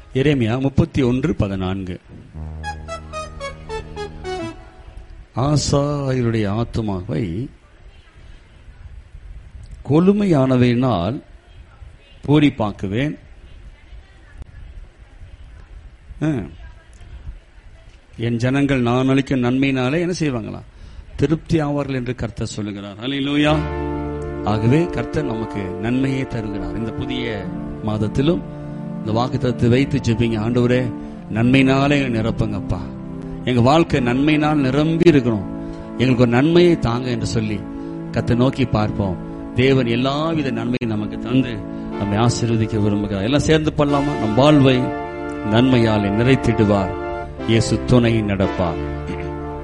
எரேமியா முப்பத்தி ஒன்று பதினான்கு ஆசாரியருடைய ஆத்துமாவை கொழுமையானவையினால் பூரிப்பாக்குவேன் ஆ. என் ஜனங்கள் நான் அளிக்கும் நன்மையினாலே என்ன செய்வாங்களா திருப்தி ஆவார்கள் என்று கர்த்தர் சொல்லுகிறார் அல்லேலூயா ஆகவே கர்த்தர் நமக்கு நன்மையே தருகிறார் இந்த புதிய மாதத்திலும் இந்த வாக்குத்தத்தை வைத்து ஜெபிங்க ஆண்டவரே நன்மையினாலே எங்களை நிரப்புங்கப்பா எங்க வாழ்க்கை நன்மையினால் நிரம்பி இருக்கணும் எங்களுக்கு ஒரு நன்மையை தாங்க என்று சொல்லி கத்தை நோக்கி பார்ப்போம் தேவன் எல்லாவித நன்மையும் நமக்கு தந்து நம்மை ஆசீர்வதிக்க விரும்புகிறார் எல்லாம் சேர்ந்து பண்ணலாமா நம் வாழ்வை நன்மையால் நிறைத்திடுவார் இயேசு துணை நடப்பார்